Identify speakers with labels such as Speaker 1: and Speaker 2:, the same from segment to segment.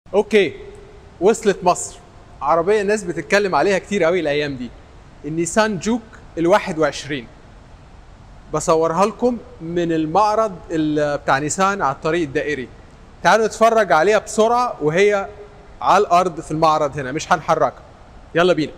Speaker 1: اوكي وصلت مصر عربيه الناس بتتكلم عليها كتير قوي الايام دي النيسان جوك ال 21 بصورها لكم من المعرض ال- بتاع نيسان على الطريق الدائري تعالوا نتفرج عليها بسرعه وهي على الارض في المعرض هنا مش هنحركها يلا بينا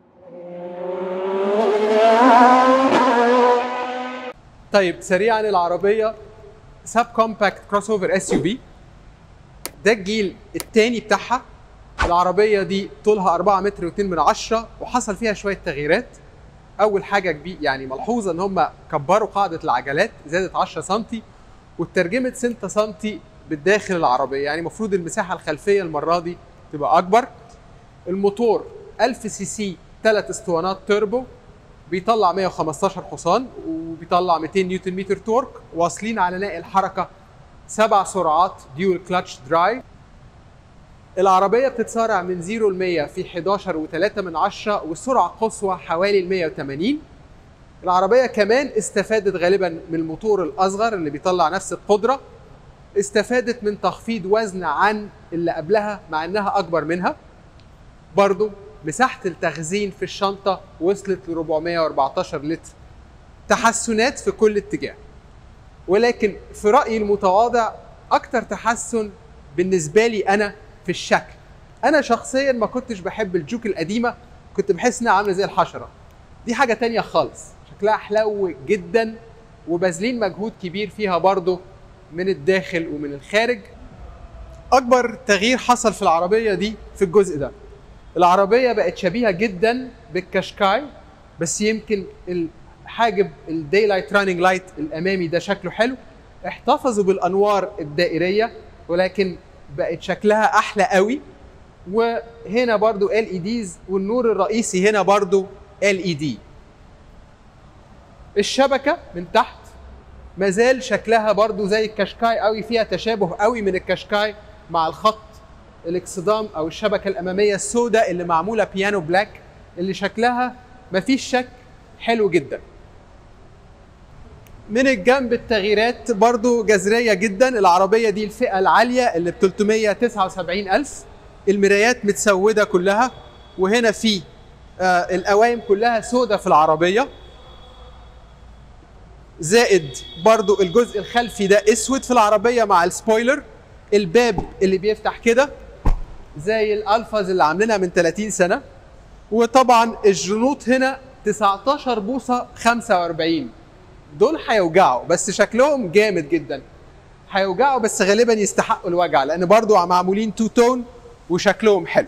Speaker 1: طيب سريعا العربيه سب كومباكت كروس اوفر اس يو في ده الجيل الثاني بتاعها العربيه دي طولها 4 متر و2 من عشرة وحصل فيها شويه تغييرات اول حاجه كبير يعني ملحوظه ان هم كبروا قاعده العجلات زادت 10 سم وترجمت 6 سم بالداخل العربيه يعني المفروض المساحه الخلفيه المره دي تبقى اكبر الموتور 1000 سي سي ثلاث اسطوانات توربو بيطلع 115 حصان وبيطلع 200 نيوتن متر تورك واصلين على ناقل حركه سبع سرعات ديول كلاتش درايف العربية بتتسارع من 0 ل 100 في 11 و3 من عشرة والسرعة قصوى حوالي ال 180 العربية كمان استفادت غالبا من الموتور الأصغر اللي بيطلع نفس القدرة استفادت من تخفيض وزن عن اللي قبلها مع انها اكبر منها برضو مساحة التخزين في الشنطة وصلت ل 414 لتر تحسنات في كل اتجاه ولكن في رأيي المتواضع أكتر تحسن بالنسبة لي أنا في الشكل أنا شخصيا ما كنتش بحب الجوك القديمة كنت بحس إنها عاملة زي الحشرة دي حاجة تانية خالص شكلها حلو جدا وبذلين مجهود كبير فيها برضو من الداخل ومن الخارج أكبر تغيير حصل في العربية دي في الجزء ده العربية بقت شبيهة جدا بالكاشكاي بس يمكن الحاجب الداي لايت راننج لايت الامامي ده شكله حلو احتفظوا بالانوار الدائريه ولكن بقت شكلها احلى قوي وهنا برضو ال اي ديز والنور الرئيسي هنا برضو ال اي دي الشبكه من تحت مازال شكلها برضو زي الكاشكاي قوي فيها تشابه قوي من الكاشكاي مع الخط الاكسدام او الشبكه الاماميه السوداء اللي معموله بيانو بلاك اللي شكلها مفيش شك حلو جدا من الجنب التغييرات برضو جذرية جدا العربية دي الفئة العالية اللي ب 379 ألف المرايات متسودة كلها وهنا في آه القوايم كلها سودة في العربية زائد برضو الجزء الخلفي ده اسود في العربية مع السبويلر الباب اللي بيفتح كده زي الالفاز اللي عاملينها من 30 سنة وطبعا الجنوط هنا 19 بوصة 45 دول هيوجعوا بس شكلهم جامد جدا هيوجعوا بس غالبا يستحقوا الوجع لان برضو معمولين تو تون وشكلهم حلو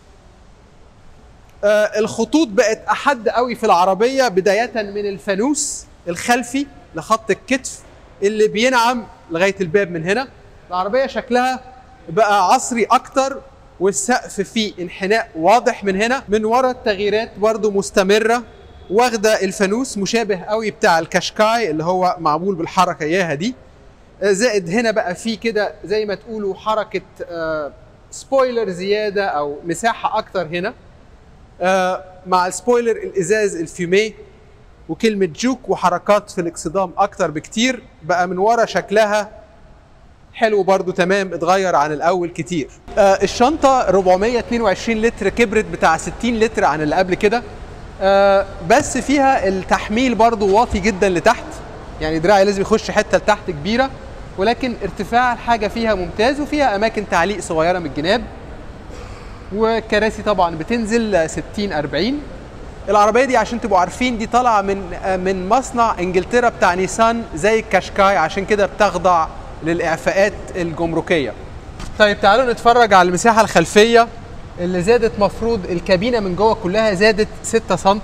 Speaker 1: آه الخطوط بقت احد قوي في العربيه بدايه من الفانوس الخلفي لخط الكتف اللي بينعم لغايه الباب من هنا العربيه شكلها بقى عصري اكتر والسقف فيه انحناء واضح من هنا من ورا التغييرات برضو مستمره واخده الفانوس مشابه قوي بتاع الكاشكاي اللي هو معمول بالحركه اياها دي زائد هنا بقى في كده زي ما تقولوا حركه آه سبويلر زياده او مساحه اكتر هنا آه مع السبويلر الازاز الفيوميه وكلمه جوك وحركات في الاكسدام اكتر بكتير بقى من ورا شكلها حلو برضو تمام اتغير عن الاول كتير آه الشنطه 422 لتر كبرت بتاع 60 لتر عن اللي قبل كده آه بس فيها التحميل برضو واطي جدا لتحت يعني دراعي لازم يخش حته لتحت كبيره ولكن ارتفاع الحاجه فيها ممتاز وفيها اماكن تعليق صغيره من الجناب والكراسي طبعا بتنزل 60 40 العربيه دي عشان تبقوا عارفين دي طالعه من آه من مصنع انجلترا بتاع نيسان زي الكاشكاي عشان كده بتخضع للاعفاءات الجمركيه طيب تعالوا نتفرج على المساحه الخلفيه اللي زادت مفروض الكابينه من جوه كلها زادت 6 سم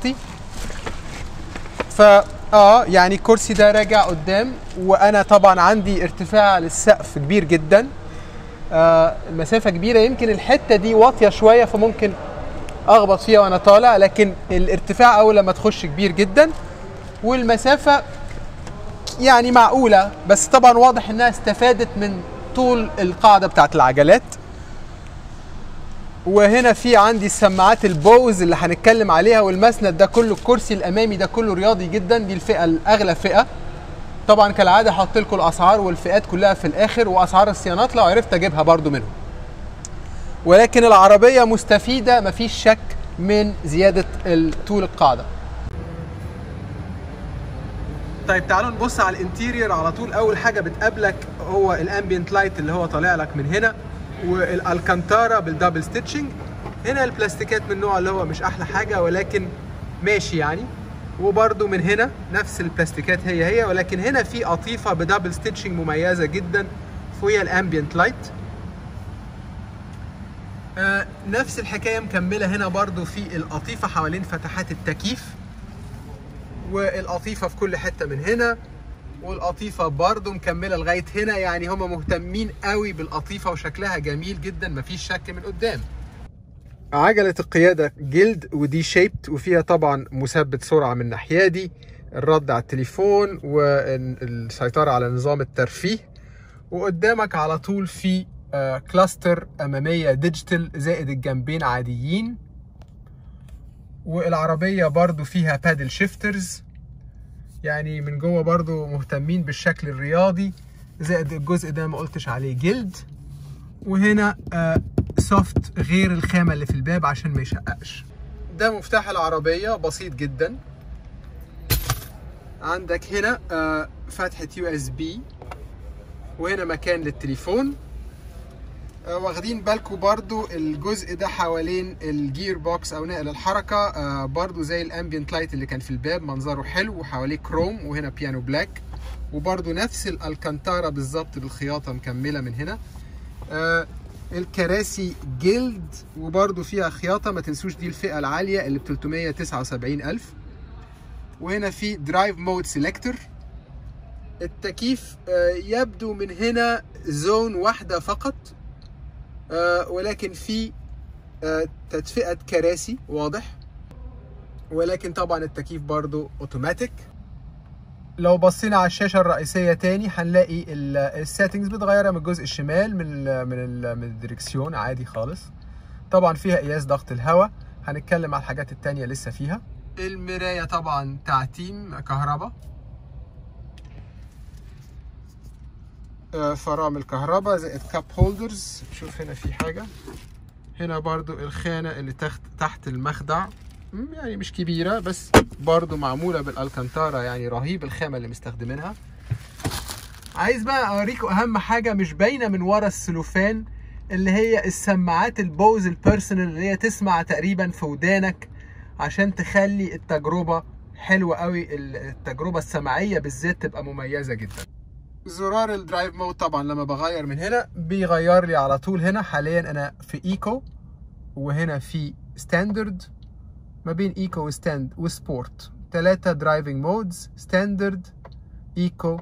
Speaker 1: فا اه يعني الكرسي ده راجع قدام وانا طبعا عندي ارتفاع للسقف كبير جدا آه المسافه كبيره يمكن الحته دي واطيه شويه فممكن اخبط فيها وانا طالع لكن الارتفاع اول لما تخش كبير جدا والمسافه يعني معقوله بس طبعا واضح انها استفادت من طول القاعده بتاعت العجلات وهنا في عندي السماعات البوز اللي هنتكلم عليها والمسند ده كله الكرسي الامامي ده كله رياضي جدا دي الفئه الاغلى فئه طبعا كالعاده هحط لكم الاسعار والفئات كلها في الاخر واسعار الصيانات لو عرفت اجيبها برضو منهم ولكن العربيه مستفيده مفيش شك من زياده طول القاعده طيب تعالوا نبص على الانتيرير على طول اول حاجه بتقابلك هو الامبيانت لايت اللي هو طالع لك من هنا والالكانتارا بالدبل ستيتشنج هنا البلاستيكات من النوع اللي هو مش احلى حاجه ولكن ماشي يعني وبرده من هنا نفس البلاستيكات هي هي ولكن هنا في قطيفه بدبل ستيتشنج مميزه جدا فوقيها الامبيانت لايت آه نفس الحكايه مكمله هنا برضو في القطيفه حوالين فتحات التكييف والقطيفه في كل حته من هنا والقطيفه برضو مكمله لغايه هنا يعني هم مهتمين قوي بالقطيفه وشكلها جميل جدا مفيش شك من قدام عجلة القيادة جلد ودي شيبت وفيها طبعا مثبت سرعة من ناحية دي الرد على التليفون والسيطرة على نظام الترفيه وقدامك على طول في كلاستر أمامية ديجيتال زائد الجنبين عاديين والعربية برضو فيها بادل شيفترز يعني من جوه برضو مهتمين بالشكل الرياضي زائد الجزء ده ما قلتش عليه جلد وهنا آه سوفت غير الخامة اللي في الباب عشان ما يشققش ده مفتاح العربية بسيط جدا عندك هنا آه فتحة يو اس بي وهنا مكان للتليفون آه واخدين بالكم برضو الجزء ده حوالين الجير بوكس او نقل الحركة آه برضو زي الامبيانت لايت اللي كان في الباب منظره حلو وحواليه كروم وهنا بيانو بلاك وبرضو نفس الالكانتارا بالظبط بالخياطة مكملة من هنا آه الكراسي جلد وبرده فيها خياطه ما تنسوش دي الفئه العاليه اللي ب 379 الف وهنا في درايف مود سيلكتور التكييف يبدو من هنا زون واحده فقط ولكن في تدفئه كراسي واضح ولكن طبعا التكييف برضو اوتوماتيك لو بصينا على الشاشه الرئيسيه تاني هنلاقي السيتنجز متغيره من الجزء الشمال من ال من ال من الدريكسيون عادي خالص طبعا فيها قياس ضغط الهواء هنتكلم على الحاجات التانية لسه فيها المرايه طبعا تعتيم كهرباء فرامل كهرباء زائد كاب هولدرز شوف هنا في حاجه هنا برضو الخانه اللي تحت تحت المخدع يعني مش كبيرة بس برضو معمولة بالالكانتارا يعني رهيب الخامة اللي مستخدمينها عايز بقى اوريكم اهم حاجة مش باينة من ورا السلوفان اللي هي السماعات البوز البيرسونال اللي هي تسمع تقريبا في ودانك عشان تخلي التجربة حلوة قوي التجربة السمعية بالذات تبقى مميزة جدا زرار الدرايف مود طبعا لما بغير من هنا بيغير لي على طول هنا حاليا انا في ايكو وهنا في ستاندرد ما بين ايكو وستاند وسبورت ثلاثة درايفنج مودز ستاندرد ايكو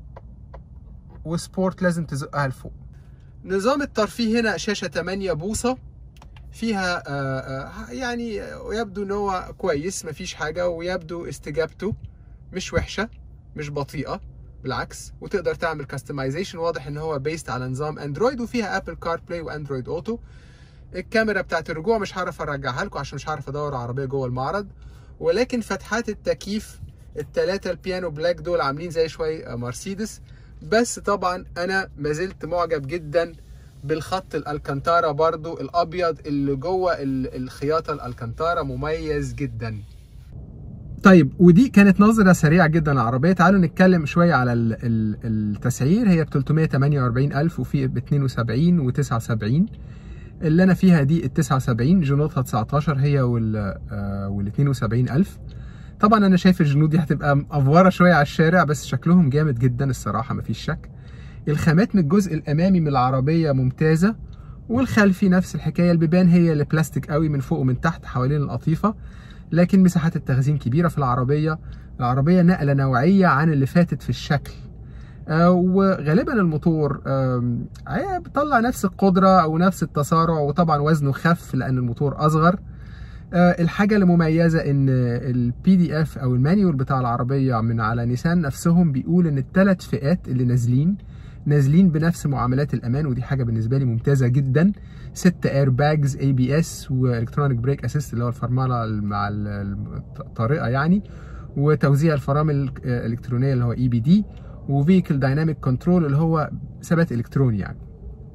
Speaker 1: وسبورت لازم تزقها لفوق نظام الترفيه هنا شاشة 8 بوصة فيها آآ آآ يعني يبدو ان هو كويس مفيش حاجة ويبدو استجابته مش وحشة مش بطيئة بالعكس وتقدر تعمل كاستمايزيشن واضح ان هو بيست على نظام اندرويد وفيها ابل كار بلاي واندرويد اوتو الكاميرا بتاعت الرجوع مش هعرف ارجعها لكم عشان مش هعرف ادور عربيه جوه المعرض ولكن فتحات التكييف الثلاثه البيانو بلاك دول عاملين زي شويه مرسيدس بس طبعا انا ما زلت معجب جدا بالخط الالكانتارا برضو الابيض اللي جوه الخياطه الالكانتارا مميز جدا طيب ودي كانت نظره سريعه جدا العربيه تعالوا نتكلم شويه على التسعير هي ب 344000 وفي ب 72 و79 اللي انا فيها دي ال 79 جنودها 19 هي وال وال 72000 طبعا انا شايف الجنود دي هتبقى مقفوره شويه على الشارع بس شكلهم جامد جدا الصراحه مفيش شك الخامات من الجزء الامامي من العربيه ممتازه والخلفي نفس الحكايه البيبان هي اللي بلاستيك قوي من فوق ومن تحت حوالين القطيفه لكن مساحات التخزين كبيره في العربيه العربيه نقله نوعيه عن اللي فاتت في الشكل آه وغالبا الموتور آه بيطلع نفس القدره او نفس التسارع وطبعا وزنه خف لان الموتور اصغر آه الحاجه المميزه ان البي دي اف او المانيول بتاع العربيه من على نيسان نفسهم بيقول ان الثلاث فئات اللي نازلين نازلين بنفس معاملات الامان ودي حاجه بالنسبه لي ممتازه جدا ست اير باجز اي بي اس والكترونيك بريك اسيست اللي هو الفرمله مع الطارئه يعني وتوزيع الفرامل الالكترونيه اللي هو اي بي دي وفيكل دايناميك كنترول اللي هو ثبات الكتروني يعني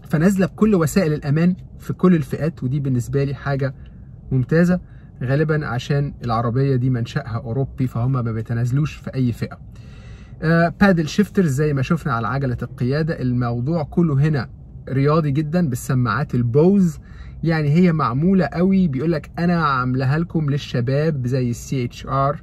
Speaker 1: فنازله بكل وسائل الامان في كل الفئات ودي بالنسبه لي حاجه ممتازه غالبا عشان العربيه دي منشاها اوروبي فهم ما بيتنازلوش في اي فئه آه بادل شيفتر زي ما شفنا على عجله القياده الموضوع كله هنا رياضي جدا بالسماعات البوز يعني هي معموله قوي بيقول لك انا عاملاها لكم للشباب زي السي اتش ار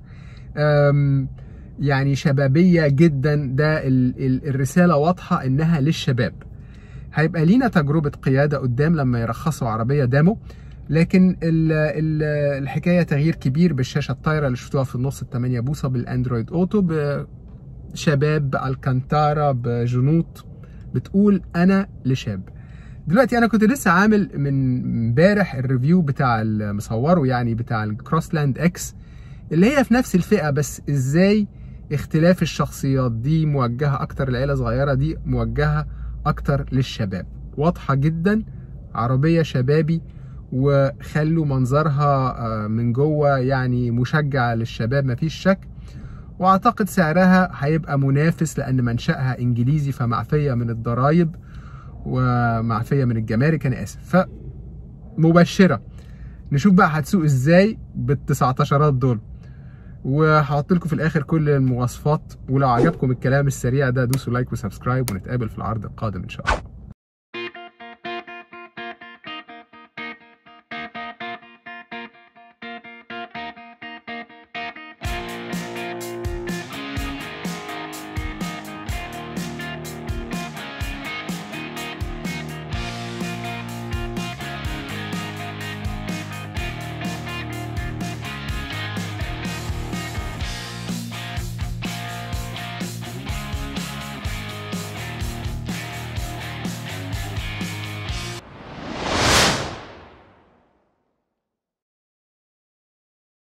Speaker 1: يعني شبابيه جدا ده ال ال الرساله واضحه انها للشباب هيبقى لينا تجربه قياده قدام لما يرخصوا عربيه ديمو لكن ال ال الحكايه تغيير كبير بالشاشه الطايره اللي شفتوها في النص ال 8 بوصه بالاندرويد اوتو بشباب بالكانتارا بجنوط بتقول انا لشاب دلوقتي انا كنت لسه عامل من امبارح الريفيو بتاع مصوره يعني بتاع الكروسلاند اكس اللي هي في نفس الفئه بس ازاي اختلاف الشخصيات دي موجهه اكتر لعيله صغيره دي موجهه اكتر للشباب واضحه جدا عربيه شبابي وخلوا منظرها من جوه يعني مشجع للشباب مفيش شك واعتقد سعرها هيبقى منافس لان منشأها انجليزي فمعفيه من الضرايب ومعفيه من الجمارك انا اسف فمبشره نشوف بقى هتسوق ازاي بال 19 دول وهحط لكم في الاخر كل المواصفات ولو عجبكم الكلام السريع ده دوسوا لايك وسبسكرايب ونتقابل في العرض القادم ان شاء الله